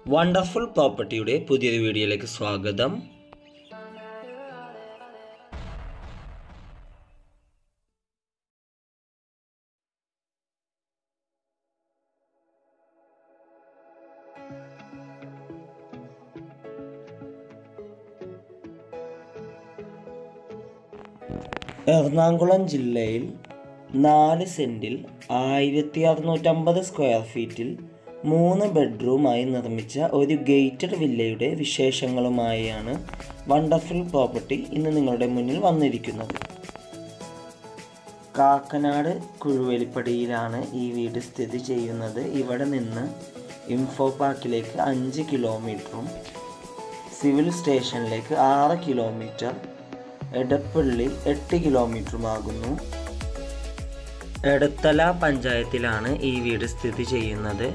wonderful പ്രോപ്പർട്ടിയുടെ പുതിയൊരു വീഡിയോയിലേക്ക് സ്വാഗതം എറണാകുളം ജില്ലയിൽ നാല് സെൻറ്റിൽ ആയിരത്തി അറുന്നൂറ്റമ്പത് സ്ക്വയർ ഫീറ്റിൽ മൂന്ന് ബെഡ്റൂമായി നിർമ്മിച്ച ഒരു ഗേറ്റഡ് വില്ലയുടെ വിശേഷങ്ങളുമായാണ് വണ്ടർഫുൾ പ്രോപ്പർട്ടി ഇന്ന് നിങ്ങളുടെ മുന്നിൽ വന്നിരിക്കുന്നത് കാക്കനാട് കുഴുവലിപ്പടിയിലാണ് ഈ വീട് സ്ഥിതി ചെയ്യുന്നത് ഇവിടെ നിന്ന് ഇൻഫോ പാർക്കിലേക്ക് അഞ്ച് കിലോമീറ്ററും സിവിൽ സ്റ്റേഷനിലേക്ക് ആറ് കിലോമീറ്റർ എടപ്പള്ളി എട്ട് കിലോമീറ്ററുമാകുന്നു എടത്തല പഞ്ചായത്തിലാണ് ഈ വീട് സ്ഥിതി ചെയ്യുന്നത്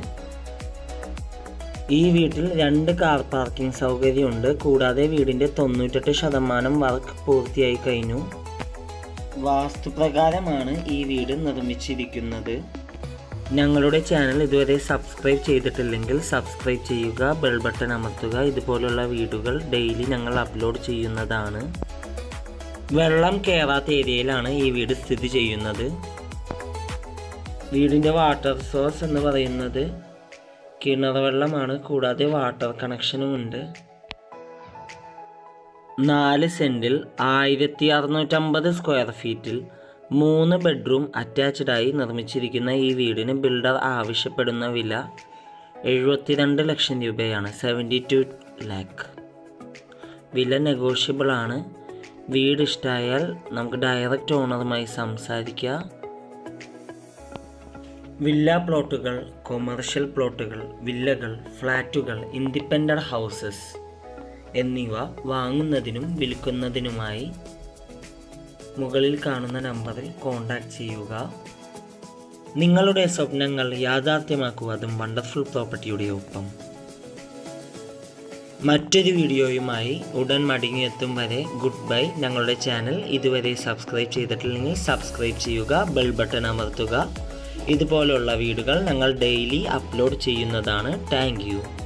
ഈ വീട്ടിൽ രണ്ട് കാർ പാർക്കിംഗ് സൗകര്യമുണ്ട് കൂടാതെ വീടിൻ്റെ തൊണ്ണൂറ്റെട്ട് ശതമാനം വർക്ക് പൂർത്തിയായി കഴിഞ്ഞു വാസ്തുപ്രകാരമാണ് ഈ വീട് നിർമ്മിച്ചിരിക്കുന്നത് ഞങ്ങളുടെ ചാനൽ ഇതുവരെ സബ്സ്ക്രൈബ് ചെയ്തിട്ടില്ലെങ്കിൽ സബ്സ്ക്രൈബ് ചെയ്യുക ബെൽ ബട്ടൺ അമർത്തുക ഇതുപോലുള്ള വീഡിയോകൾ ഡെയിലി ഞങ്ങൾ അപ്ലോഡ് ചെയ്യുന്നതാണ് വെള്ളം കയറാത്ത ഏരിയയിലാണ് ഈ വീട് സ്ഥിതി ചെയ്യുന്നത് വീടിൻ്റെ വാട്ടർ സോഴ്സ് എന്ന് പറയുന്നത് കിണർ വെള്ളമാണ് കൂടാതെ വാട്ടർ കണക്ഷനും ഉണ്ട് നാല് സെൻറ്റിൽ ആയിരത്തി അറുന്നൂറ്റമ്പത് സ്ക്വയർ ഫീറ്റിൽ മൂന്ന് ബെഡ്റൂം അറ്റാച്ച്ഡായി നിർമ്മിച്ചിരിക്കുന്ന ഈ വീടിന് ബിൽഡർ ആവശ്യപ്പെടുന്ന വില എഴുപത്തിരണ്ട് ലക്ഷം രൂപയാണ് സെവൻറ്റി ടു ലാക്ക് വില നെഗോഷ്യബിൾ ആണ് വീട് ഇഷ്ടമായാൽ നമുക്ക് ഡയറക്റ്റ് ഓണറുമായി സംസാരിക്കാം വില്ല പ്ലോട്ടുകൾ കൊമേർഷ്യൽ പ്ലോട്ടുകൾ വില്ലകൾ ഫ്ലാറ്റുകൾ ഇൻഡിപെൻഡൻ്റ് ഹൗസസ് എന്നിവ വാങ്ങുന്നതിനും വിൽക്കുന്നതിനുമായി മുകളിൽ കാണുന്ന നമ്പറിൽ കോൺടാക്റ്റ് ചെയ്യുക നിങ്ങളുടെ സ്വപ്നങ്ങൾ യാഥാർത്ഥ്യമാക്കുക അതും വണ്ടർഫുൾ പ്രോപ്പർട്ടിയുടെ ഒപ്പം മറ്റൊരു വീഡിയോയുമായി ഉടൻ മടങ്ങിയെത്തും വരെ ഗുഡ് ബൈ ഞങ്ങളുടെ ചാനൽ ഇതുവരെ സബ്സ്ക്രൈബ് ചെയ്തിട്ടില്ലെങ്കിൽ സബ്സ്ക്രൈബ് ചെയ്യുക ബെൽ ബട്ടൺ അമർത്തുക ഇതുപോലുള്ള വീഡിയോകൾ ഞങ്ങൾ ഡെയിലി അപ്ലോഡ് ചെയ്യുന്നതാണ് താങ്ക്